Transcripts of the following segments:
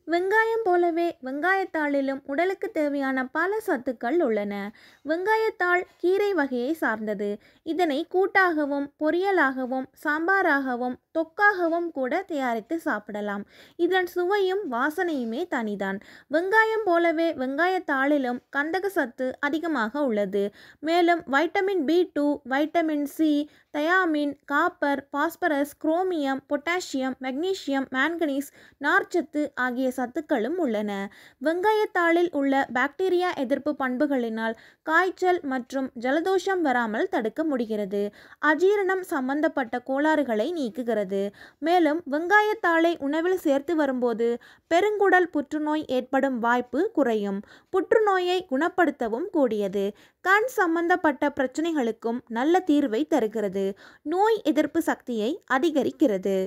வெங்காயம் போலவே வெங்காயத்தாளிலும் உடலுக்கு தேவையான பல சத்துக்கள் உள்ளன வெங்காயத்தாள் கீரை வகையை சார்ந்தது இதனை கூட்டாகவும் பொரியலாகவும் சாம்பாராகவும் தொக்காகவும் கூட தயாரித்து சாப்பிடலாம் இதன் சுவையும் வாசனையுமே தனிதான் வெங்காயம் போலவே வெங்காயத்தாளிலும் கந்தக சத்து அதிகமாக உள்ளது மேலும் vitamin B two vitamin C thiamine copper phosphorus chromium potassium magnesium manganese நார்ச்சத்து ஆகிய சத்துக்களும் உள்ளன வெங்காயத்தாளில் உள்ள பாக்டீரியா எதிர்ப்பு பண்புகளினால் காய்ச்சல் மற்றும் ஜலதோஷம் வராமல் தடுக்க முடிகிறது அஜீரணம் சம்பந்தப்பட்ட கோளாறுகளை நீக்குகிறது மேலும் வெங்காயத்தாளை உணவில் சேர்த்து வரும்போது பெருங்குடல் புற்றுநோய் ஏற்படும் வாய்ப்பு குறையும் புற்றுநோயை குணப்படுத்தவும் கூடியது கண் சம்பந்தப்பட்ட பிரச்சனைகளுக்கும் நல்ல தீர்வை தருகிறது நோய் எதிர்ப்பு சக்தியை அதிகரிக்கிறது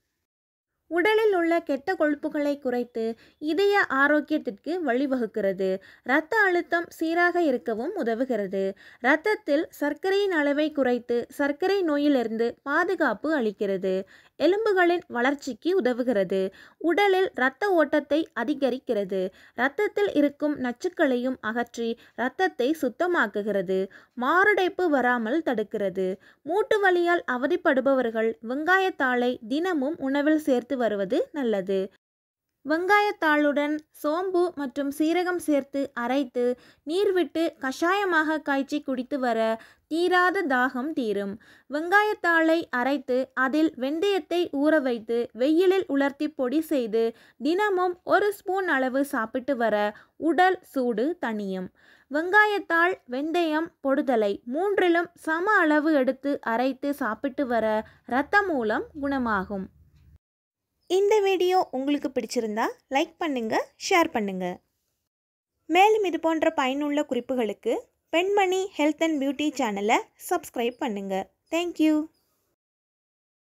உடலில் உள்ள கெட்ட கொழுப்புகளை குறைத்து இதய ஆரோக்கியத்திற்கு வழிவகுக்கிறது இரத்த அழுத்தம் சீராக இருக்கவும் உதவுகிறது இரத்தத்தில் சர்க்கரையின் அளவை குறைத்து சர்க்கரை நோயிலிருந்து பாதுகாப்பு அளிக்கிறது எலும்புகளின் வளர்ச்சிக்கு உதவுகிறது உடலில் இரத்த ஓட்டத்தை அதிகரிக்கிறது இரத்தத்தில் இருக்கும் நச்சுக்களையும் அகற்றி இரத்தத்தை சுத்தமாக்குகிறது மாரடைப்பு வராமல் தடுக்கிறது மூட்டு வலியால் அவதிப்படுபவர்கள் வெங்காயத்தாளை தினமும் உணவில் சேர்த்து வருவது நல்லது வெங்காயத்தாளுடன் சோம்பு மற்றும் சீரகம் சேர்த்து அரைத்து நீர் விட்டு கஷாயமாக காய்ச்சி குடித்து வர தீராத தாகம் தீரும் வெங்காயத்தாளை அரைத்து அதில் வெந்தயத்தை ஊற வைத்து வெயிலில் உலர்த்தி பொடி செய்து தினமும் ஒரு ஸ்பூன் அளவு சாப்பிட்டு வர உடல் சூடு தணியும் வெங்காயத்தாள் வெந்தயம் பொடுதலை மூன்றிலும் சம அளவு எடுத்து அரைத்து சாப்பிட்டு வர இரத்த மூலம் குணமாகும் இந்த வீடியோ உங்களுக்கு பிடிச்சிருந்தா லைக் பண்ணுங்க ஷேர் பண்ணுங்க மேலும் இது போன்ற பயனுள்ள குறிப்புகளுக்கு பெண்மணி ஹெல்த் அண்ட் பியூட்டி சேனலை சப்ஸ்கிரைப் பண்ணுங்க தேங்க்யூ